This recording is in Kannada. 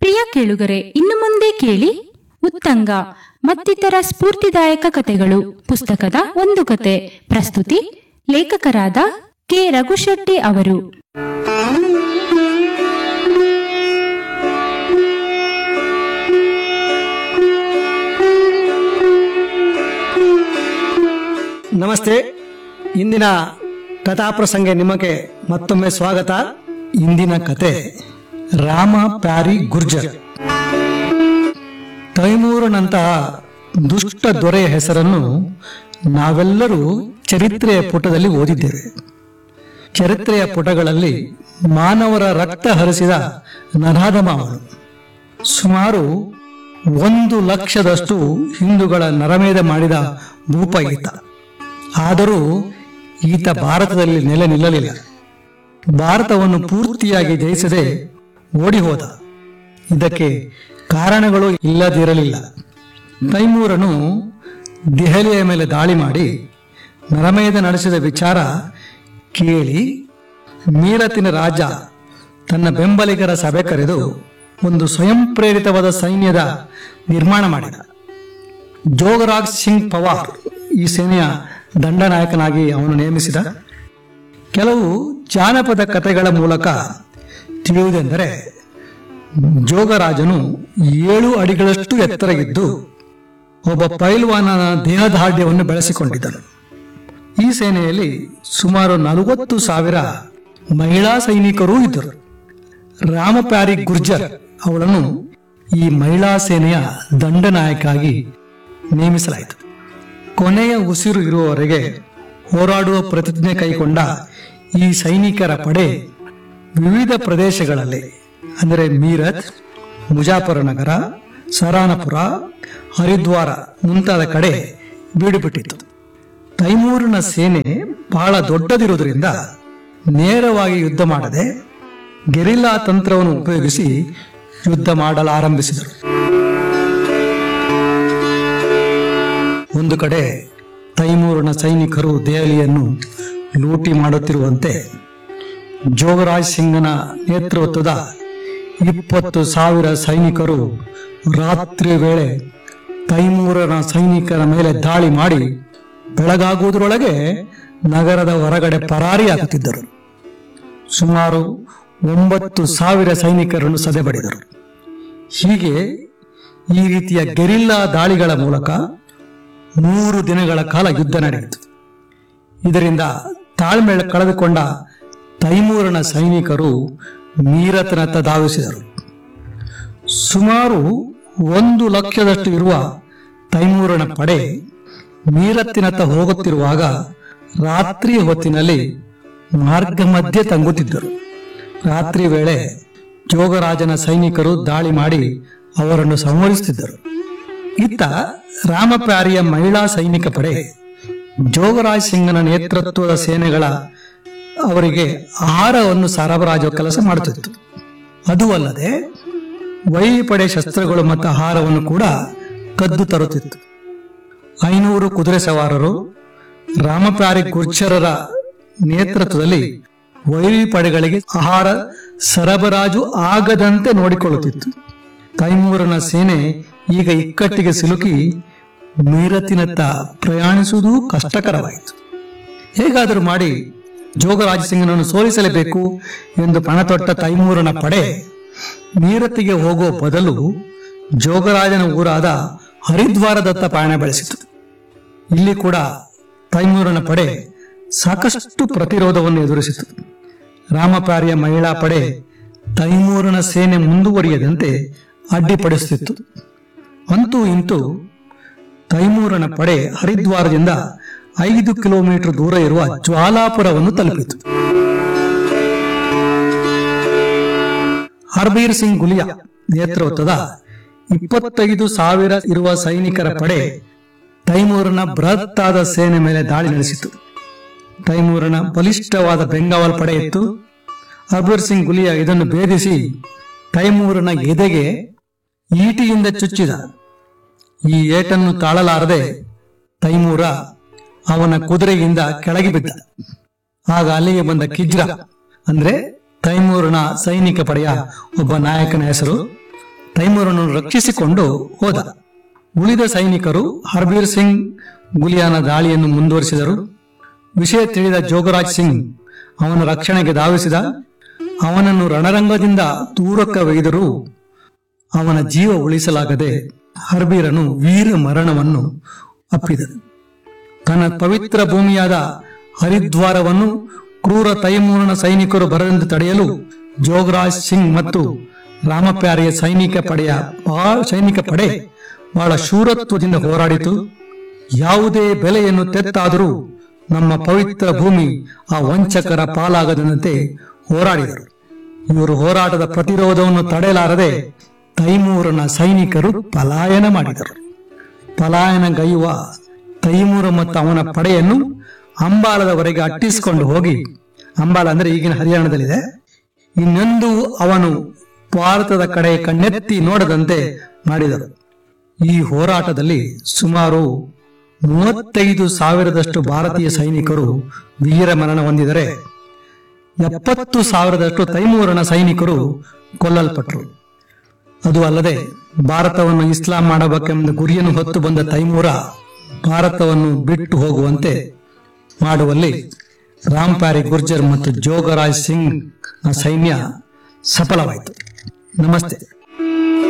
ಪ್ರಿಯ ಕೇಳುಗರೆ ಇನ್ನು ಮುಂದೆ ಕೇಳಿ ಉತ್ತಂಗ ಮತ್ತಿತರ ಸ್ಫೂರ್ತಿದಾಯಕ ಕಥೆಗಳು ಪುಸ್ತಕದ ಒಂದು ಕತೆ ಪ್ರಸ್ತುತಿ ಲೇಖಕರಾದ ಕೆ ರಘುಶೆಟ್ಟಿ ಅವರು ನಮಸ್ತೆ ಇಂದಿನ ಕಥಾಪ್ರಸಂಗ ನಿಮಗೆ ಮತ್ತೊಮ್ಮೆ ಸ್ವಾಗತ ಇಂದಿನ ಕತೆ ರಾಮ ಪ್ಯಾರಿ ಗುರ್ಜರ್ ತೈಮೂರನಂತಹ ದುಷ್ಟ ದೊರೆಯ ಹೆಸರನ್ನು ನಾವೆಲ್ಲರೂ ಚರಿತ್ರೆಯ ಪುಟದಲ್ಲಿ ಓದಿದ್ದೇವೆ ಚರಿತ್ರೆಯ ಪುಟಗಳಲ್ಲಿ ಮಾನವರ ರಕ್ತ ಹರಿಸಿದ ನರಾಧಮ ಅವನು ಸುಮಾರು ಒಂದು ಲಕ್ಷದಷ್ಟು ಹಿಂದೂಗಳ ನರಮೇಧ ಮಾಡಿದ ಭೂಪ ಈತ ಆದರೂ ಈತ ಭಾರತದಲ್ಲಿ ನೆಲೆ ನಿಲ್ಲಲಿಲ್ಲ ಭಾರತವನ್ನು ಪೂರ್ತಿಯಾಗಿ ಜಯಿಸದೆ ಓಡಿ ಹೋದ ಇದಕ್ಕೆ ಕಾರಣಗಳು ಇಲ್ಲದಿರಲಿಲ್ಲ ತೈಮೂರನು ದೆಹಲಿಯ ಮೇಲೆ ದಾಳಿ ಮಾಡಿ ನರಮೇಧ ನಡೆಸಿದ ವಿಚಾರ ಕೇಳಿ ಮೀರತಿನ ರಾಜ ತನ್ನ ಬೆಂಬಲಿಗರ ಸಭೆ ಕರೆದು ಒಂದು ಸ್ವಯಂ ಪ್ರೇರಿತವಾದ ಸೈನ್ಯದ ನಿರ್ಮಾಣ ಮಾಡಿದ ಜೋಗರಾಜ್ ಸಿಂಗ್ ಪವಾರ್ ಈ ಸೇನೆಯ ದಂಡನಾಯಕನಾಗಿ ಅವನು ನೇಮಿಸಿದ ಕೆಲವು ಜಾನಪದ ಕಥೆಗಳ ಮೂಲಕ ತಿಳಿಯುವುದೆಂದರೆ ಜೋಗರಾಜನು ಏಳು ಅಡಿಗಳಷ್ಟು ಎತ್ತರಗಿದ್ದು ಒಬ್ಬ ಪೈಲ್ವಾನನ ದೇಹದಾಢ್ಯವನ್ನು ಬೆಳೆಸಿಕೊಂಡಿದ್ದನು ಈ ಸೇನೆಯಲ್ಲಿ ಸುಮಾರು ನಲವತ್ತು ಸಾವಿರ ಮಹಿಳಾ ಸೈನಿಕರೂ ಇದ್ದರು ರಾಮಪ್ಯಾರಿ ಗುರ್ಜರ್ ಅವಳನ್ನು ಈ ಮಹಿಳಾ ಸೇನೆಯ ದಂಡನಾಯಕಾಗಿ ನೇಮಿಸಲಾಯಿತು ಕೊನೆಯ ಉಸಿರು ಇರುವವರೆಗೆ ಹೋರಾಡುವ ಪ್ರತಿಜ್ಞೆ ಕೈಗೊಂಡ ಈ ಸೈನಿಕರ ಪಡೆ ವಿವಿಧ ಪ್ರದೇಶಗಳಲ್ಲಿ ಅಂದರೆ ಮೀರತ್ ಮುಜಾಫರನಗರ ಸರಾನಪುರ ಹರಿದ್ವಾರ ಮುಂತಾದ ಕಡೆ ಬೀಡುಬಿಟ್ಟಿತ್ತು ತೈಮೂರಿನ ಸೇನೆ ಬಹಳ ದೊಡ್ಡದಿರುವುದರಿಂದ ನೇರವಾಗಿ ಯುದ್ಧ ಮಾಡದೆ ಗೆರಿಲ್ಲಾ ತಂತ್ರವನ್ನು ಉಪಯೋಗಿಸಿ ಯುದ್ಧ ಮಾಡಲು ಆರಂಭಿಸಿದರು ಒಂದು ಕಡೆ ತೈಮೂರನ ಸೈನಿಕರು ದೆಹಲಿಯನ್ನು ಲೂಟಿ ಮಾಡುತ್ತಿರುವಂತೆ ಜೋಗರಾಜ್ ಸಿಂಗನ ನೇತೃತ್ವದ ಇಪ್ಪತ್ತು ಸಾವಿರ ಸೈನಿಕರು ರಾತ್ರಿ ವೇಳೆ ತೈಮೂರನ ಸೈನಿಕರ ಮೇಲೆ ದಾಳಿ ಮಾಡಿ ಬೆಳಗಾಗುವುದರೊಳಗೆ ನಗರದ ಹೊರಗಡೆ ಪರಾರಿಯಾಗುತ್ತಿದ್ದರು ಸುಮಾರು ಒಂಬತ್ತು ಸಾವಿರ ಸೈನಿಕರನ್ನು ಸದೆಬಡಿದರು ಹೀಗೆ ಈ ರೀತಿಯ ಗೆರಿಲ್ಲಾ ದಾಳಿಗಳ ಮೂಲಕ ಮೂರು ದಿನಗಳ ಕಾಲ ಯುದ್ಧ ನಡೆಯಿತು ಇದರಿಂದ ತಾಳ್ಮೆ ಕಳೆದುಕೊಂಡ ತೈಮೂರನ ಸೈನಿಕರು ಮೀರತನತ್ತ ಧಾವಿಸಿದರು ಸುಮಾರು ಒಂದು ಲಕ್ಷದಷ್ಟು ಇರುವ ತೈಮೂರನ ಪಡೆ ಮೀರತ್ತಿನತ್ತ ಹೋಗುತ್ತಿರುವಾಗ ರಾತ್ರಿ ಹೊತ್ತಿನಲ್ಲಿ ಮಾರ್ಗ ಮಧ್ಯೆ ತಂಗುತ್ತಿದ್ದರು ರಾತ್ರಿ ವೇಳೆ ಜೋಗರಾಜನ ಸೈನಿಕರು ದಾಳಿ ಮಾಡಿ ಅವರನ್ನು ಸಂಹರಿಸುತ್ತಿದ್ದರು ಇತ್ತ ರಾಮಪ್ಯಾರಿಯ ಮಹಿಳಾ ಸೈನಿಕ ಪಡೆ ಜೋಗರಾಜ್ ಸಿಂಗನ ನೇತೃತ್ವದ ಸೇನೆಗಳ ಅವರಿಗೆ ಆಹಾರವನ್ನು ಸರಬರಾಜು ಕೆಲಸ ಮಾಡುತ್ತಿತ್ತು ಅದು ಅಲ್ಲದೆ ವೈಪಡೆ ಶಸ್ತ್ರಗಳು ಮತ್ತು ಆಹಾರವನ್ನು ಕೂಡ ಕದ್ದು ತರುತ್ತಿತ್ತು ಐನೂರು ಕುದುರೆ ಸವಾರರು ರಾಮಪ್ಯಾರಿ ಗುರ್ಜರರ ನೇತೃತ್ವದಲ್ಲಿ ವೈರಿ ಪಡೆಗಳಿಗೆ ಆಹಾರ ಸರಬರಾಜು ಆಗದಂತೆ ನೋಡಿಕೊಳ್ಳುತ್ತಿತ್ತು ತೈಮೂರನ ಸೇನೆ ಈಗ ಇಕ್ಕಟ್ಟಿಗೆ ಸಿಲುಕಿ ಮೀರತ್ತಿನತ್ತ ಪ್ರಯಾಣಿಸುವುದೂ ಕಷ್ಟಕರವಾಯಿತು ಹೇಗಾದರೂ ಮಾಡಿ ಜೋಗರಾಜ ಸಿಂಗನನ್ನು ಸೋಲಿಸಲೇಬೇಕು ಎಂದು ಪಣತೊಟ್ಟ ತೈಮೂರನ ಪಡೆ ಮೀರತ್ತಿಗೆ ಹೋಗುವ ಬದಲು ಜೋಗರಾಜನ ಊರಾದ ಹರಿದ್ವಾರದತ್ತ ಪಯಣ ಬೆಳೆಸಿತು ಇಲ್ಲಿ ಕೂಡ ತೈಮೂರನ ಪಡೆ ಸಾಕಷ್ಟು ಪ್ರತಿರೋಧವನ್ನು ಎದುರಿಸಿತು ರಾಮಪಾರ್ಯ ಮಹಿಳಾ ಪಡೆ ತೈಮೂರನ ಸೇನೆ ಮುಂದುವರಿಯದಂತೆ ಅಡ್ಡಿಪಡಿಸುತ್ತಿತ್ತು ಅಂತೂ ಇಂತೂ ತೈಮೂರನ ಪಡೆ ಹರಿದ್ವಾರದಿಂದ ಐದು ಕಿಲೋಮೀಟರ್ ದೂರ ಇರುವ ಜ್ವಾಲಾಪುರವನ್ನು ತಲುಪಿತು ಹರ್ಬೀರ್ ಸಿಂಗ್ ಗುಲಿಯಾ ನೇತೃತ್ವದ ಇಪ್ಪತ್ತೈದು ಸಾವಿರ ಇರುವ ಸೈನಿಕರ ಪಡೆ ತೈಮೂರನ ಬೃಹತ್ತಾದ ಸೇನೆ ಮೇಲೆ ದಾಳಿ ನಡೆಸಿತು ತೈಮೂರನ ಬಲಿಷ್ಠವಾದ ಬೆಂಗಾವಲ್ ಪಡೆ ಇತ್ತು ಹರ್ಬೀರ್ ಸಿಂಗ್ ಗುಲಿಯಾ ಇದನ್ನು ಭೇದಿಸಿ ತೈಮೂರನ ಎದೆಗೆ ಈಟಿಯಿಂದ ಚುಚ್ಚಿದ ಈ ಏಟನ್ನು ತಾಳಲಾರದೆ ತೈಮೂರ ಅವನ ಕುದುರೆಯಿಂದ ಕೆಳಗೆ ಬಿದ್ದ ಆಗ ಅಲ್ಲಿಗೆ ಬಂದ ಕಿಜ್ರ ಅಂದ್ರೆ ತೈಮೂರನ ಸೈನಿಕ ಪಡೆಯ ಒಬ್ಬ ನಾಯಕನ ಹೆಸರು ತೈಮೂರನ್ನು ರಕ್ಷಿಸಿಕೊಂಡು ಹೋದ ಉಳಿದ ಸೈನಿಕರು ಹರ್ಬೀರ್ ಸಿಂಗ್ ಗುಲಿಯಾನ ದಾಳಿಯನ್ನು ಮುಂದುವರಿಸಿದರು ವಿಷಯ ತಿಳಿದ ಜೋಗರಾಜ್ ಸಿಂಗ್ ಅವನ ರಕ್ಷಣೆಗೆ ಧಾವಿಸಿದ ಅವನನ್ನು ರಣರಂಗದಿಂದ ದೂರಕ್ಕೆ ಒಯ್ದರೂ ಅವನ ಜೀವ ಉಳಿಸಲಾಗದೆ ಹರ್ಬೀರನು ವೀರ ಮರಣವನ್ನು ಅಪ್ಪಿದನು ತನ್ನ ಪವಿತ್ರ ಭೂಮಿಯಾದ ಹರಿದ್ವಾರವನ್ನು ಕ್ರೂರ ತೈಮೂರನ ಸೈನಿಕರು ಬರದಂತೆ ತಡೆಯಲು ಜೋಗರಾಜ್ ಸಿಂಗ್ ಮತ್ತು ರಾಮಪ್ಯಾರಿಯ ಸೈನಿಕ ಪಡೆಯ ಬಹಳ ಸೈನಿಕ ಪಡೆ ಬಹಳ ಶೂರತ್ವದಿಂದ ಹೋರಾಡಿತು ಯಾವುದೇ ಬೆಲೆಯನ್ನು ತೆತ್ತಾದರೂ ನಮ್ಮ ಪವಿತ್ರ ಭೂಮಿ ಆ ವಂಚಕರ ಪಾಲಾಗದಂತೆ ಹೋರಾಡಿದರು ಇವರು ಹೋರಾಟದ ಪ್ರತಿರೋಧವನ್ನು ತಡೆಯಲಾರದೆ ತೈಮೂರನ ಸೈನಿಕರು ಪಲಾಯನ ಮಾಡಿದರು ಪಲಾಯನಗೈಯುವ ತೈಮೂರ ಮತ್ತು ಅವನ ಪಡೆಯನ್ನು ಅಂಬಾಲದವರೆಗೆ ಅಟ್ಟಿಸಿಕೊಂಡು ಹೋಗಿ ಅಂಬಾಲ ಅಂದ್ರೆ ಈಗಿನ ಹರಿಯಾಣದಲ್ಲಿದೆ ಇನ್ನೊಂದು ಅವನು ಭಾರತದ ಕಡೆ ಕಣ್ಣೆತ್ತಿ ನೋಡದಂತೆ ಮಾಡಿದರು ಈ ಹೋರಾಟದಲ್ಲಿ ಸುಮಾರು ಮೂವತ್ತೈದು ಸಾವಿರದಷ್ಟು ಭಾರತೀಯ ಸೈನಿಕರು ವೀರ ಮರಣ ಹೊಂದಿದರೆ ಎಪ್ಪತ್ತು ಸಾವಿರದಷ್ಟು ತೈಮೂರನ ಸೈನಿಕರು ಕೊಲ್ಲಲ್ಪಟ್ಟರು ಅದು ಅಲ್ಲದೆ ಭಾರತವನ್ನು ಇಸ್ಲಾಂ ಮಾಡಬೇಕೆಂಬ ಗುರಿಯನ್ನು ಹೊತ್ತು ಬಂದ ತೈಮೂರ ಭಾರತವನ್ನು ಬಿಟ್ಟು ಹೋಗುವಂತೆ ಮಾಡುವಲ್ಲಿ ರಾಮ್ಪಾರಿ ಗುರ್ಜರ್ ಮತ್ತು ಜೋಗರಾಜ್ ಸಿಂಗ್ ಸೈನ್ಯ ಸಫಲವಾಯಿತು ನಮಸ್ತೆ